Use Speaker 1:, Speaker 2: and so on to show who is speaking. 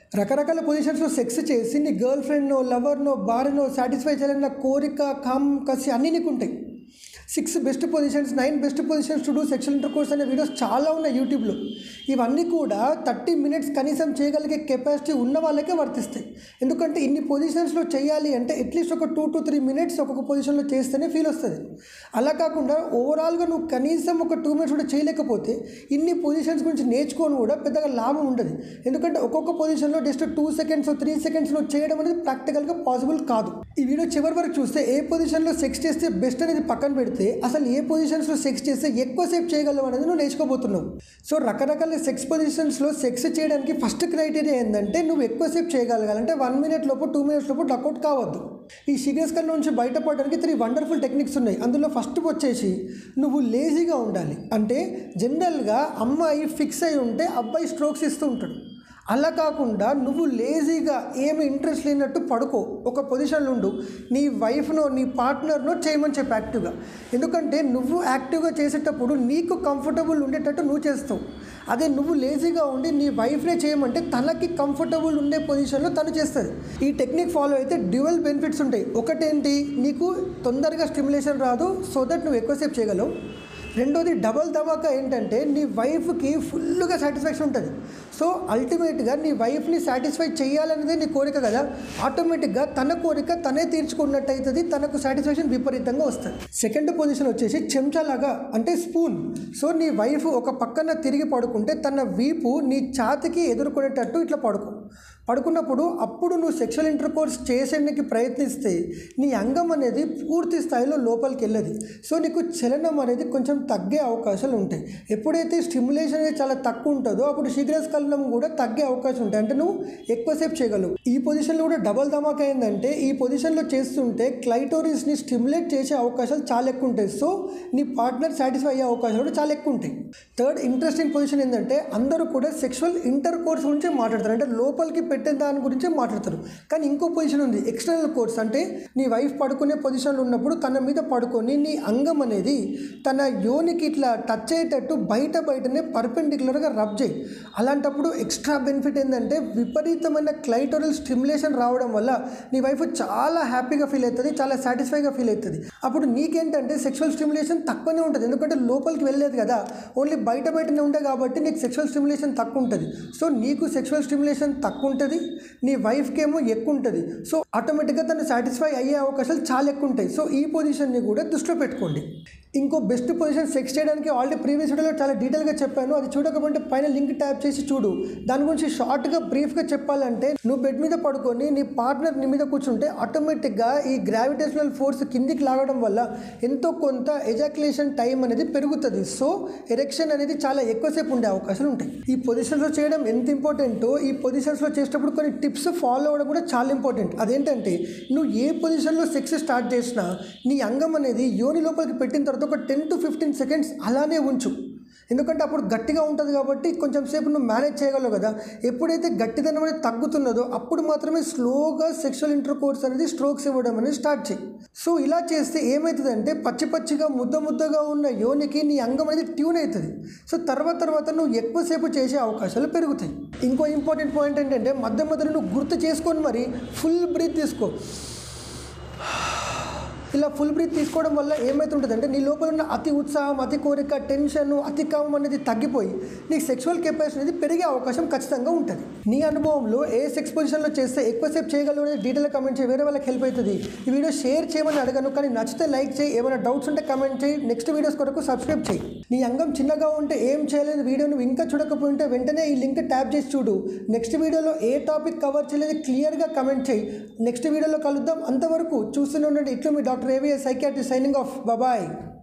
Speaker 1: రకరకాల పొజిషన్స్లో సెక్స్ చేసి నీ గర్ల్ ఫ్రెండ్నో లవర్నో భార్యనో సాటిస్ఫై చేయాలన్న కోరిక కమ్ కసి అన్నీ నీకు ఉంటాయి six best positions nine best positions to do sexual intercourse అనే వీడియోస్ చాలా ఉన్నాయి యూట్యూబ్లో ఇవన్నీ కూడా థర్టీ మినిట్స్ కనీసం చేయగలిగే కెపాసిటీ ఉన్న వాళ్ళకే వర్తిస్తాయి ఎందుకంటే ఇన్ని పొజిషన్స్లో చేయాలి అంటే అట్లీస్ట్ ఒక టూ టు త్రీ మినిట్స్ ఒక్కొక్క పొజిషన్లో చేస్తేనే ఫీల్ వస్తుంది అలా కాకుండా ఓవరాల్గా నువ్వు కనీసం ఒక టూ మినిట్స్ కూడా చేయలేకపోతే ఇన్ని పొజిషన్స్ గురించి నేర్చుకొని కూడా పెద్దగా లాభం ఉండదు ఎందుకంటే ఒక్కొక్క పొజిషన్లో just two seconds three seconds నువ్వు చేయడం అనేది ప్రాక్టికల్గా పాసిబుల్ కాదు ఈ వీడియో చివరి వరకు చూస్తే ఏ పొజిషన్లో సెక్స్ చేస్తే బెస్ట్ అనేది పక్కన పెడితే అసలు ఏ పొజిషన్స్లో సెక్స్ చేస్తే ఎక్కువసేపు చేయగలవు అనేది నువ్వు నేర్చుకోబోతున్నావు సో రకరకాల సెక్స్ పొజిషన్స్లో సెక్స్ చేయడానికి ఫస్ట్ క్రైటీరియా ఏంటంటే నువ్వు ఎక్కువసేపు చేయగలగాలంటే వన్ మినిట్ లోపు టూ మినిట్స్ లోపు డకౌట్ కావద్దు ఈ సీరియస్ కల్ నుంచి బయటపడడానికి త్రీ వండర్ఫుల్ టెక్నిక్స్ ఉన్నాయి అందులో ఫస్ట్ వచ్చేసి నువ్వు లేజీగా ఉండాలి అంటే జనరల్గా అమ్మాయి ఫిక్స్ అయి ఉంటే అబ్బాయి స్ట్రోక్స్ ఇస్తూ ఉంటాడు అలా కాకుండా నువ్వు లేజీగా ఏమి ఇంట్రెస్ట్ లేనట్టు పడుకో ఒక పొజిషన్లో ఉండు నీ వైఫ్నో నీ పార్ట్నర్నో చేయమని చెప్పి యాక్టివ్గా ఎందుకంటే నువ్వు యాక్టివ్గా చేసేటప్పుడు నీకు కంఫర్టబుల్ ఉండేటట్టు నువ్వు చేస్తావు అదే నువ్వు లేజీగా ఉండి నీ వైఫ్నే చేయమంటే తనకి కంఫర్టబుల్ ఉండే పొజిషన్లో తను చేస్తుంది ఈ టెక్నిక్ ఫాలో అయితే డ్యూయల్ బెనిఫిట్స్ ఉంటాయి ఒకటేంటి నీకు తొందరగా స్టిమ్యులేషన్ రాదు సో దట్ నువ్వు ఎక్కువసేపు చేయగలవు రెండోది డబల్ ధమాకా ఏంటంటే నీ వైఫ్కి ఫుల్గా సాటిస్ఫాక్షన్ ఉంటుంది సో అల్టిమేట్గా నీ వైఫ్ని సాటిస్ఫై చేయాలనేదే నీ కోరిక కదా ఆటోమేటిక్గా తన కోరిక తనే తీర్చుకున్నట్టు అవుతుంది తనకు సాటిస్ఫాక్షన్ విపరీతంగా వస్తుంది సెకండ్ పొజిషన్ వచ్చేసి చెంచాలాగా అంటే స్పూన్ సో నీ వైఫ్ ఒక పక్కన తిరిగి పడుకుంటే తన వీపు నీ ఛాతికి ఎదుర్కొనేటట్టు ఇట్లా పడుకో పడుకున్నప్పుడు అప్పుడు నువ్వు సెక్షువల్ ఇంటర్ కోర్స్ చేసేందుకు ప్రయత్నిస్తే నీ అంగం అనేది పూర్తి స్థాయిలో లోపలికి వెళ్ళదు సో నీకు చలనం అనేది కొంచెం తగ్గే అవకాశాలు ఉంటాయి ఎప్పుడైతే స్టిమ్యులేషన్ అనేది చాలా తక్కువ ఉంటుందో అప్పుడు శీఘ్రస్ఖలనం కూడా తగ్గే అవకాశం ఉంటాయి అంటే నువ్వు ఎక్కువసేపు చేయగలవు ఈ పొజిషన్లో కూడా డబల్ ధమాకా ఏంటంటే ఈ పొజిషన్లో చేస్తుంటే క్లైటోరిస్ని స్టిమ్యులేట్ చేసే అవకాశాలు చాలా ఎక్కువ ఉంటాయి సో నీ పార్ట్నర్ సాటిస్ఫై అయ్యే అవకాశాలు కూడా చాలా ఎక్కువ ఉంటాయి థర్డ్ ఇంట్రెస్టింగ్ పొజిషన్ ఏంటంటే అందరూ కూడా సెక్షువల్ ఇంటర్ కోర్స్ గురించి మాట్లాడతారు అంటే లోపలికి పెట్టే దాని గురించి మాట్లాడతారు కానీ ఇంకో పొజిషన్ ఉంది ఎక్స్టర్నల్ కోర్స్ అంటే నీ వైఫ్ పడుకునే పొజిషన్లో ఉన్నప్పుడు తన మీద పడుకొని నీ అంగం అనేది తన యోనికి ఇట్లా టచ్ అయ్యేటట్టు బయట బయటనే పర్పెండిక్యులర్గా రబ్ చేయి అలాంటప్పుడు ఎక్స్ట్రా బెనిఫిట్ ఏంటంటే విపరీతమైన క్లైటోరల్ స్టిమ్యులేషన్ రావడం వల్ల నీ వైఫ్ చాలా హ్యాపీగా ఫీల్ అవుతుంది చాలా సాటిస్ఫైగా ఫీల్ అవుతుంది అప్పుడు నీకేంటంటే సెక్షువల్ స్టిమ్యులేషన్ తక్కువనే ఉంటుంది ఎందుకంటే లోపలికి వెళ్ళలేదు కదా ఓన్లీ బయట బయటనే ఉండే కాబట్టి నీకు సెక్షువల్ స్టిమ్యులేషన్ తక్కువ ఉంటుంది సో నీకు సెక్షువల్ స్టిమ్యులేషన్ తక్కువ ఉంటుంది నీ వైఫ్కి ఏమో ఎక్కువ ఉంటుంది సో ఆటోమేటిక్గా తను సాటిస్ఫై అయ్యే అవకాశాలు చాలా ఎక్కువ ఉంటాయి సో ఈ పొజిషన్ని కూడా దృష్టిలో పెట్టుకోండి ఇంకో బెస్ట్ పొజిషన్ సెక్స్ చేయడానికి ఆల్రెడీ ప్రీవియస్ వీడియోలో చాలా డీటెయిల్గా చెప్పాను అది చూడకపోతే పైన లింక్ ట్యాప్ చేసి చూడు దాని గురించి షార్ట్గా బ్రీఫ్గా చెప్పాలంటే నువ్వు బెడ్ మీద పడుకొని నీ పార్ట్నర్ నీ మీద కూర్చుంటే ఆటోమేటిక్గా ఈ గ్రావిటేషనల్ ఫోర్స్ కిందికి లాగడం వల్ల ఎంతో కొంత ఎజాక్యులేషన్ టైం అనేది పెరుగుతుంది సో ఎరెక్షన్ అనేది చాలా ఎక్కువసేపు ఉండే అవకాశాలు ఉంటాయి ఈ పొజిషన్స్లో చేయడం ఎంత ఇంపార్టెంటో ఈ పొజిషన్స్లో చేసేటప్పుడు కొన్ని టిప్స్ ఫాలో అవ్వడం కూడా చాలా ఇంపార్టెంట్ అదేంటంటే నువ్వు ఏ పొజిషన్లో సెక్స్ స్టార్ట్ చేసినా నీ అంగం అనేది యోని లోపలికి పెట్టిన తర్వాత ఒక టెన్ టు ఫిఫ్టీన్ సెకండ్స్ అలానే ఉంచు ఎందుకంటే అప్పుడు గట్టిగా ఉంటుంది కాబట్టి కొంచెం సేపు నువ్వు మేనేజ్ చేయగలవు కదా ఎప్పుడైతే గట్టిదనం అనేది తగ్గుతున్నదో అప్పుడు మాత్రమే స్లోగా సెక్షువల్ ఇంటర్ కోర్స్ అనేది స్ట్రోక్స్ ఇవ్వడం అనేది స్టార్ట్ చేయి సో ఇలా చేస్తే ఏమవుతుందంటే పచ్చి పచ్చిగా ముద్ద ముద్దగా ఉన్న యోనికి నీ అంగం అనేది ట్యూన్ అవుతుంది సో తర్వాత తర్వాత నువ్వు ఎక్కువసేపు చేసే అవకాశాలు పెరుగుతాయి ఇంకో ఇంపార్టెంట్ పాయింట్ ఏంటంటే మధ్య మధ్యలో నువ్వు గుర్తు చేసుకొని మరి ఫుల్ బ్రీత్ తీసుకో ఇలా ఫుల్ బ్రీత్ తీసుకోవడం వల్ల ఏమవుతుంటుంది అంటే నీ లోపల ఉన్న అతి ఉత్సాహం అతి కోరిక టెన్షన్ అతి కామం అనేది తగ్గిపోయి నీకు సెక్షువల్ కెపాసిటీ అనేది పెరిగే అవకాశం ఖచ్చితంగా ఉంటుంది నీ అనుభవంలో ఏ సెక్స్ పొజిషన్లో చేస్తే ఎక్కువసేపు చేయగలవు అనేది డీటెయిల్గా కమెంట్ చేయి వేరే వాళ్ళకి హెల్ప్ అవుతుంది ఈ వీడియో షేర్ చేయమని అడగను కానీ నచ్చితే లైక్ చేయి ఏమైనా డౌట్స్ ఉంటే కమెంట్ చేయి నెక్స్ట్ వీడియోస్ కొరకు సబ్స్క్రైబ్ చేయి నీ అంగం చిన్నగా ఉంటే ఏం చేయలేదు వీడియో నువ్వు ఇంకా చూడకపోయింటే వెంటనే ఈ లింక్ ట్యాప్ చేసి చూడు నెక్స్ట్ వీడియోలో ఏ టాపిక్ కవర్ చేయలేదు క్లియర్గా కమెంట్ చేయి నెక్స్ట్ వీడియోలో కలుద్దాం అంతవరకు చూస్తూనే ఉండండి ఇట్లు మీ doctor AVS psychiatry signing off బాబాయ్